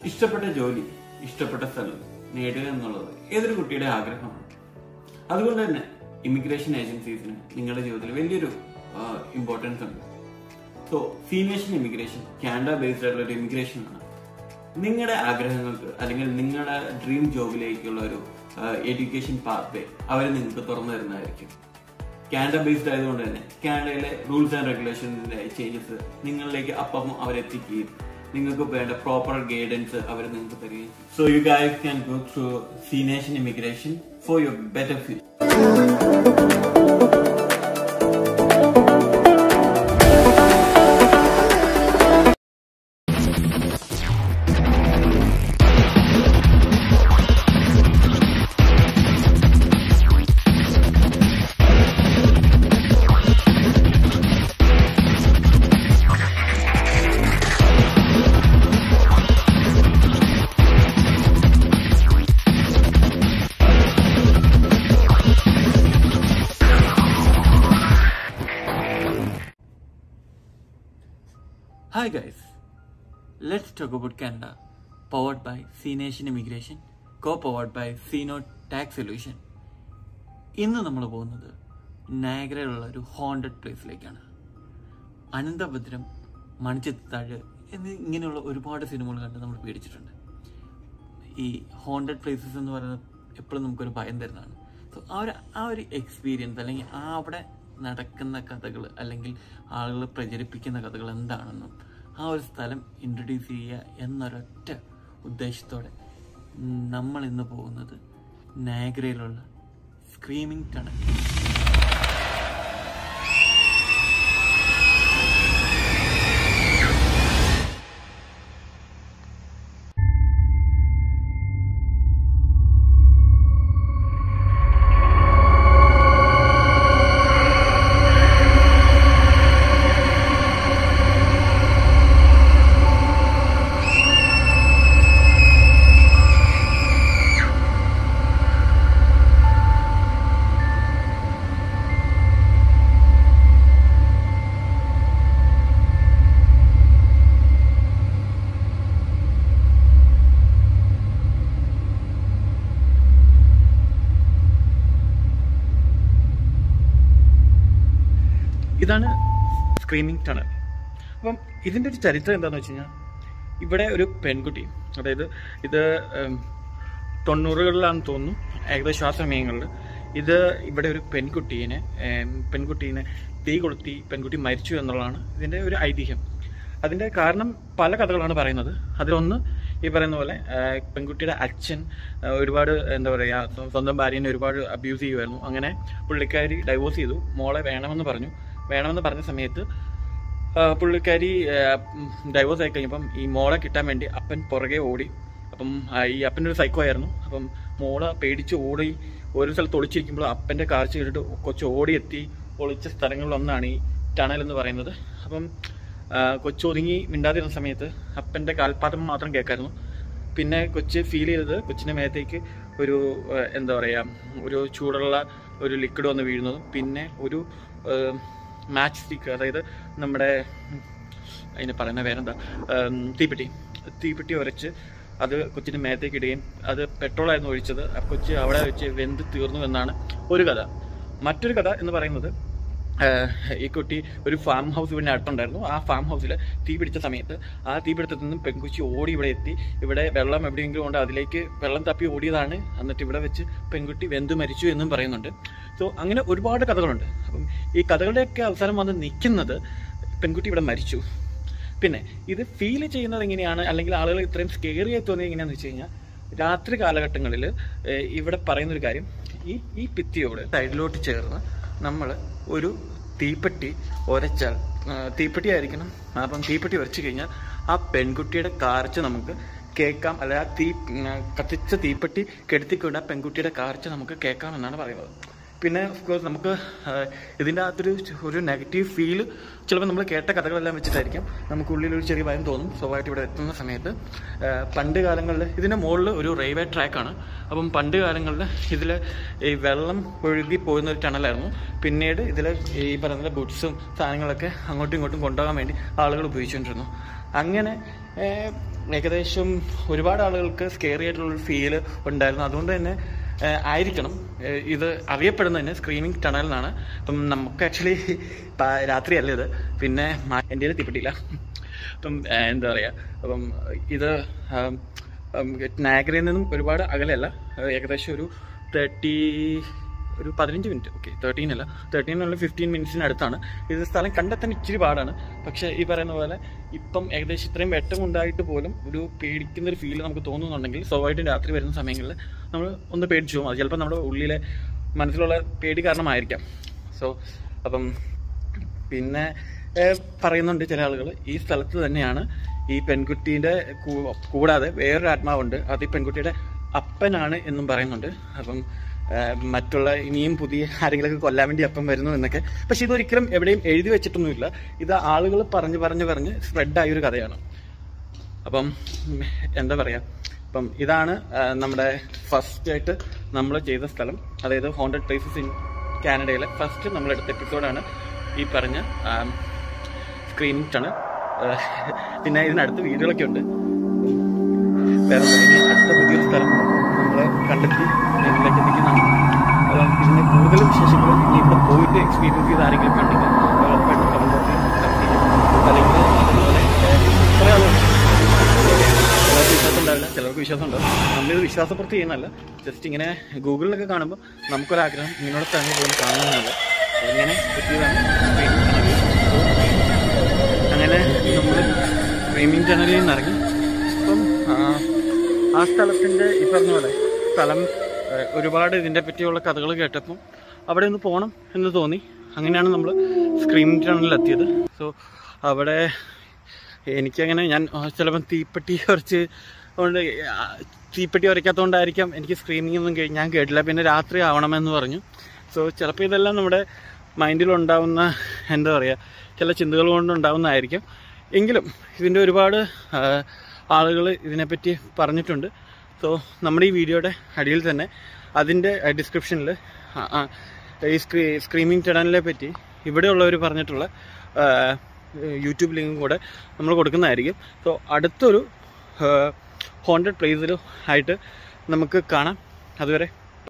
ഇഷ്ടപ്പെട്ട ജോലി ഇഷ്ടപ്പെട്ട സ്ഥലം നേടുക എന്നുള്ളത് ഏതൊരു കുട്ടിയുടെ ആഗ്രഹമാണ് അതുകൊണ്ട് തന്നെ ഇമിഗ്രേഷൻ ഏജൻസീസിന് നിങ്ങളുടെ ജീവിതത്തിൽ വലിയൊരു ഇമ്പോർട്ടൻസ് ഉണ്ട് സോ സീനിയേഷൻ ഇമിഗ്രേഷൻ കാനഡ ബേസ്ഡ് ആയിട്ടുള്ള ഒരു ഇമിഗ്രേഷൻ ആണ് നിങ്ങളുടെ ആഗ്രഹങ്ങൾക്ക് അല്ലെങ്കിൽ നിങ്ങളുടെ ഡ്രീം ജോബിലേക്കുള്ള ഒരു എഡ്യൂക്കേഷൻ പാത്ത് അവർ നിങ്ങൾക്ക് തുറന്നു തരുന്നതായിരിക്കും കാനഡ ബേസ്ഡ് ആയതുകൊണ്ട് തന്നെ കാനഡയിലെ റൂൾസ് ആൻഡ് റെഗുലേഷൻസിന്റെ ചേഞ്ചസ് നിങ്ങളിലേക്ക് അപ്പം അവരെത്തിക്കുകയും നിങ്ങൾക്ക് വേണ്ട പ്രോപ്പർ ഗൈഡൻസ് അവർ നിങ്ങൾക്ക് തരികയും so you guys can go through സീനേഷൻ immigration for your better future Hi guys, let's talk about Canada, powered by C Nation Immigration, co-powered by Cno Tax Solution. ഇന്ന് നമ്മൾ പോകുന്നത് നാഗരയിലുള്ള ഒരു ഹോണ്ടഡ് പ്ലേസിലേക്കാണ് അനന്തഭദ്രം മണിച്ചിത്താഴ് എന്നീ ഇങ്ങനെയുള്ള ഒരുപാട് സിനിമകൾ കണ്ട് നമ്മൾ പേടിച്ചിട്ടുണ്ട് ഈ ഹോണ്ടഡ് പ്ലേസസ് എന്ന് പറയുന്നത് എപ്പോഴും നമുക്കൊരു ഭയം തരുന്നതാണ് സോ ആ ഒരു ആ ഒരു എക്സ്പീരിയൻസ് അല്ലെങ്കിൽ ആ അവിടെ നടക്കുന്ന കഥകൾ അല്ലെങ്കിൽ ആളുകൾ പ്രചരിപ്പിക്കുന്ന കഥകൾ എന്താണെന്നും ആ ഒരു സ്ഥലം ഇൻട്രൊഡ്യൂസ് ചെയ്യുക എന്നൊരൊറ്റ ഉദ്ദേശത്തോടെ നമ്മൾ ഇന്ന് പോകുന്നത് നാഗ്രയിലുള്ള സ്ക്രീമിംഗ് ടണൽ ഇതാണ് സ്ക്രീമിംഗ് ടണൽ അപ്പം ഇതിൻ്റെ ഒരു ചരിത്രം എന്താണെന്ന് വെച്ച് കഴിഞ്ഞാൽ ഇവിടെ ഒരു പെൺകുട്ടി അതായത് ഇത് ഉം, തൊണ്ണൂറുകളിലാണെന്ന് തോന്നുന്നു ഏകദേശം ആ സമയങ്ങളിൽ ഇത് ഇവിടെ ഒരു പെൺകുട്ടീനെ ഉം, പെൺകുട്ടീനെ തീ കൊളുത്തി പെൺകുട്ടി മരിച്ചു എന്നുള്ളതാണ് ഇതിൻ്റെ ഒരു ഐതിഹ്യം അതിൻ്റെ കാരണം പല കഥകളാണ് പറയുന്നത് അതിലൊന്ന് ഈ പറയുന്ന പോലെ ആ, പെൺകുട്ടിയുടെ അച്ഛൻ ആ, ഒരുപാട് എന്താ പറയുക സ്വ- സ്വന്തം ഭാര്യനെ ഒരുപാട് അബ്യൂസ് ചെയ്യുമായിരുന്നു അങ്ങനെ പുള്ളിക്കാരി ഡൈവോഴ്സ് ചെയ്തു മോളെ വേണമെന്ന് പറഞ്ഞു വേണമെന്ന് പറഞ്ഞ സമയത്ത് ആ, പുള്ളിക്കാരി ഡൈവോഴ്സ് ആയി കഴിഞ്ഞപ്പം ഈ മോളെ കിട്ടാൻ വേണ്ടി അപ്പൻ പുറകെ ഓടി അപ്പം ആ, ഈ അപ്പൻ്റെ ഒരു സൈക്കോ ആയിരുന്നു അപ്പം മോളെ പേടിച്ച് ഓടി ഒരു സ്ഥലത്ത് ഒളിച്ചിരിക്കുമ്പോൾ അപ്പൻ്റെ കാർച്ച കേട്ടിട്ട് കൊച്ചു ഓടിയെത്തി ഒളിച്ച സ്ഥലങ്ങളിലൊന്നാണ് ഈ ടണൽ എന്ന് പറയുന്നത് അപ്പം ആ, കൊച്ചു ഒതുങ്ങി മിണ്ടാതിരുന്ന സമയത്ത് അപ്പൻ്റെ കാൽപാദം മാത്രം കേൾക്കായിരുന്നു പിന്നെ കൊച്ച് ഫീൽ ചെയ്തത് കൊച്ചിൻ്റെ മേത്തേക്ക് ഒരു ആ, എന്താ പറയുക ഒരു ചൂടുള്ള ഒരു ലിക്വിഡ് വന്ന് വീഴുന്നതും പിന്നെ ഒരു മാച്ച് സ്റ്റിക്ക് അതായത് നമ്മുടെ ഉം, അതിന് പറയുന്ന പേരെന്താ ഉം, തീപ്പെട്ടി തീപ്പെട്ടി ഉരച്ച് അത് കൊച്ചിൻ്റെ മേത്തേക്ക് ഇടുകയും അത് പെട്രോളായിരുന്നു ഒഴിച്ചത് ആ കൊച്ച് അവിടെ വെച്ച് വെന്ത് തീർന്നു എന്നാണ് ഒരു കഥ മറ്റൊരു കഥ എന്ന് പറയുന്നത് ആഹ് ഈ കുട്ടി ഒരു ഫാം ഹൗസ് ഇവിടെ അടുത്തുണ്ടായിരുന്നു ആ ഫാം ഹൗസിൽ തീ പിടിച്ച സമയത്ത് ആ തീ പിടുത്തത്തിൽ നിന്നും പെൺകുച്ചി ഓടി ഇവിടെ എത്തി ഇവിടെ വെള്ളം എവിടെയെങ്കിലും ഉണ്ട് അതിലേക്ക് വെള്ളം തപ്പി ഓടിയതാണ് എന്നിട്ട് ഇവിടെ വെച്ച് പെൺകുട്ടി വെന്ത് മരിച്ചു എന്നും പറയുന്നുണ്ട് സോ അങ്ങനെ ഒരുപാട് കഥകളുണ്ട് അപ്പം ഈ കഥകളുടെയൊക്കെ അവസാനം വന്ന് നിൽക്കുന്നത് പെൺകുട്ടി ഇവിടെ മരിച്ചു പിന്നെ ഇത് ഫീൽ ചെയ്യുന്നത് എങ്ങനെയാണ് അല്ലെങ്കിൽ ആളുകൾ ഇത്രയും സ്കേറിയായി തോന്നിയത് എങ്ങനെയാണെന്ന് വെച്ച് കഴിഞ്ഞാൽ രാത്രി കാലഘട്ടങ്ങളിൽ ഇവിടെ പറയുന്നൊരു കാര്യം ഈ ഈ ഭിത്തിയോട് സൈഡിലോട്ട് ചേർന്ന് നമ്മൾ ഒരു തീപ്പെട്ടി ഒരച്ചാൽ ആ, തീപ്പെട്ടി ആയിരിക്കണം അപ്പം തീപ്പെട്ടി ഉരച്ചു കഴിഞ്ഞാൽ ആ പെൺകുട്ടിയുടെ കാർച്ച നമുക്ക് കേൾക്കാം അല്ലെ ആ തീ ഉം, കത്തിച്ച തീപ്പെട്ടി കെടുത്തിക്കൊണ്ട് ആ പെൺകുട്ടിയുടെ കാർച്ച നമുക്ക് കേൾക്കാം എന്നാണ് പറയുന്നത് പിന്നെ ഓഫ് കോഴ്സ് നമുക്ക് ആ, ഇതിൻ്റെ അകത്തൊരു ഒരു നെഗറ്റീവ് ഫീൽ ചിലപ്പോൾ നമ്മൾ കേട്ട കഥകളെല്ലാം വെച്ചിട്ടായിരിക്കും നമുക്കുള്ളിൽ ഒരു ചെറിയ ഭയം തോന്നും സ്വാഭാവികമായിട്ട് ഇവിടെ എത്തുന്ന സമയത്ത് ആ, പണ്ട് കാലങ്ങളിൽ ഇതിൻ്റെ മുകളിൽ ഒരു റെയിൽവേ ട്രാക്കാണ് അപ്പം പണ്ട് കാലങ്ങളിൽ ഇതിൽ ഈ വെള്ളം ഒഴുകി പോകുന്ന ഒരു ടണലായിരുന്നു പിന്നീട് ഇതിൽ ഈ പറയുന്ന ഗുഡ്സും സാധനങ്ങളൊക്കെ അങ്ങോട്ടും ഇങ്ങോട്ടും കൊണ്ടുപോകാൻ വേണ്ടി ആളുകൾ ഉപയോഗിച്ചുകൊണ്ടിരുന്നു അങ്ങനെ ഏ, ഏകദേശം ഒരുപാട് ആളുകൾക്ക് സ്കെയറി ആയിട്ടുള്ള ഫീല് ഉണ്ടായിരുന്നു അതുകൊണ്ട് തന്നെ ആ, ആയിരിക്കണം ആ, ഇത് അറിയപ്പെടുന്നത് തന്നെ സ്ക്രീനിങ് ടണൽ എന്നാണ് അപ്പം നമുക്ക് ആക്ച്വലി രാത്രിയല്ല ഇത് പിന്നെ മ- എൻ്റെ കയ്യിൽ തീപ്പെട്ടില്ല അപ്പം ആ, എന്താ പറയുക അപ്പം ഇത് നാഗരയിൽ നിന്നും ഒരുപാട് അകലെയല്ല ആ, ഏകദേശം ഒരു തേർട്ടി ഒരു പതിനഞ്ച് മിനിറ്റ് ഓക്കെ തേർട്ടീൻ അല്ല തേർട്ടീൻ അല്ല ഫിഫ്റ്റീൻ മിനിറ്റ്സിന് അടുത്താണ് ഇത് സ്ഥലം കണ്ടെത്താൻ ഇച്ചിരി പാടാണ് പക്ഷേ ഈ പറയുന്ന പോലെ ഇപ്പം ഏകദേശം ഇത്രയും വെട്ടം ഉണ്ടായിട്ട് പോലും ഒരു പേടിക്കുന്ന ഒരു ഫീൽ നമുക്ക് തോന്നുന്നുണ്ടെങ്കിൽ സ്വാഭാവികമായിട്ടും രാത്രി വരുന്ന സമയങ്ങളിൽ നമ്മൾ ഒന്ന് പേടിച്ചു പോകും അത് ചിലപ്പോൾ നമ്മുടെ ഉള്ളിലെ മനസ്സിലുള്ള പേടി കാരണമായിരിക്കാം സോ അപ്പം പിന്നെ ഏഹ്, പറയുന്നുണ്ട് ചില ആളുകൾ ഈ സ്ഥലത്ത് തന്നെയാണ് ഈ പെൺകുട്ടീൻ്റെ കൂ- കൂടാതെ വേറൊരു ആത്മാവുണ്ട് അത് ഈ പെൺകുട്ടിയുടെ അപ്പനാണ് എന്നും പറയുന്നുണ്ട് അപ്പം ഏഹ്, മറ്റുള്ള ഇനിയും പുതിയ ആരെങ്കിലുമൊക്കെ കൊല്ലാൻ വേണ്ടി അപ്പം വരുന്നു എന്നൊക്കെ പക്ഷെ ഇതൊരിക്കലും എവിടെയും എഴുതി വെച്ചിട്ടൊന്നുമില്ല ഇത് ആളുകൾ പറഞ്ഞ് പറഞ്ഞ് പറഞ്ഞ് സ്പ്രെഡായ ഒരു കഥയാണ് അപ്പം ഉം, എന്താ പറയാ അപ്പം ഇതാണ് ആ, നമ്മുടെ ഫസ്റ്റ് ആയിട്ട് നമ്മൾ ചെയ്ത സ്ഥലം അതായത് ഹോണ്ടഡ് പ്ലേസസ് ഇൻ കാനഡയിലെ ഫസ്റ്റ് നമ്മൾ എടുത്ത എപ്പിസോഡാണ് ഈ പറഞ്ഞ സ്ക്രീനിങ് ടണൽ പിന്നെ ഇതിനടുത്ത് വീടുകളൊക്കെ ഉണ്ട് വേറെ ഒന്നും ഇനി അടുത്ത പുതിയൊരു സ്ഥലം നമ്മൾ കണ്ടെത്തി ഇതിലേക്ക് നിൽക്കുന്നതാണ് അപ്പം ഇതിൻ്റെ കൂടുതൽ വിശേഷങ്ങൾ ഇനി ഇവിടെ പോയിട്ട് എക്സ്പീരിയൻസ് ചെയ്ത് ആരെങ്കിലും കണ്ടെങ്കിൽ ഉറപ്പായിട്ടും കമന്റ് ബോക്സിൽ കമന്റ് ചെയ്യും അല്ലെങ്കിൽ അതുപോലെ കുറേ ആളുകൾ ചിലർക്ക് വിശ്വാസം ഉണ്ടാവില്ല ചിലർക്ക് വിശ്വാസം ഉണ്ടാവും നമ്മളിത് വിശ്വാസപ്പുറത്ത് ചെയ്യുന്നതല്ല ജസ്റ്റ് ഇങ്ങനെ ഗൂഗിളിലൊക്കെ കാണുമ്പോൾ നമുക്കൊരാഗ്രഹം ഇങ്ങനെയുള്ള സ്ഥലങ്ങൾ പോലും കാണണമെന്നല്ല അങ്ങനെ പറ്റിയതാണ് അങ്ങനെ നമ്മൾ സ്ട്രീമിംഗ് ചാനലിൽ നിന്ന് ഇറങ്ങി അപ്പം ആ, ആ സ്ഥലത്തിൻ്റെ ഈ പറഞ്ഞ പോലെ സ്ഥലം ആ, ഒരുപാട് ഇതിനെ പറ്റിയുള്ള കഥകൾ കേട്ടപ്പം അവിടെ ഒന്ന് പോകണം എന്ന് തോന്നി അങ്ങനെയാണ് നമ്മൾ സ്ക്രീമിംഗ് ചാനലിൽ എത്തിയത് സോ അവിടെ എനിക്കങ്ങനെ ഞാൻ ആ, ചിലപ്പം തീപ്പെട്ടി കുറച്ച് കൊണ്ട് ആ, തീപ്പെട്ടി ഉരയ്ക്കാത്തതുകൊണ്ടായിരിക്കാം എനിക്ക് സ്ക്രീമിംഗ് ഒന്നും കഴി- ഞാൻ കേട്ടില്ല പിന്നെ രാത്രി ആവണമെന്ന് പറഞ്ഞു സോ ചിലപ്പോൾ ഇതെല്ലാം നമ്മുടെ മൈൻഡിലുണ്ടാവുന്ന എന്താ പറയുക ചില ചിന്തകൾ കൊണ്ടുണ്ടാവുന്നതായിരിക്കും എങ്കിലും ഇതിൻ്റെ ഒരുപാട് ആളുകൾ ഇതിനെപ്പറ്റി പറഞ്ഞിട്ടുണ്ട് സോ നമ്മുടെ ഈ വീഡിയോയുടെ അടിയിൽ തന്നെ അതിൻ്റെ ഡിസ്ക്രിപ്ഷനിൽ ഈ സ്ക്രീ സ്ക്രീമിംഗ് ചാനലിനെ പറ്റി ഇവിടെയുള്ളവർ പറഞ്ഞിട്ടുള്ള ആ, യൂട്യൂബ് ലിങ്കും കൂടെ നമ്മൾ കൊടുക്കുന്നതായിരിക്കും സോ അടുത്തൊരു ഹോണ്ടഡ് പ്ലേസിലും ആയിട്ട് നമുക്ക് കാണാം അതുവരെ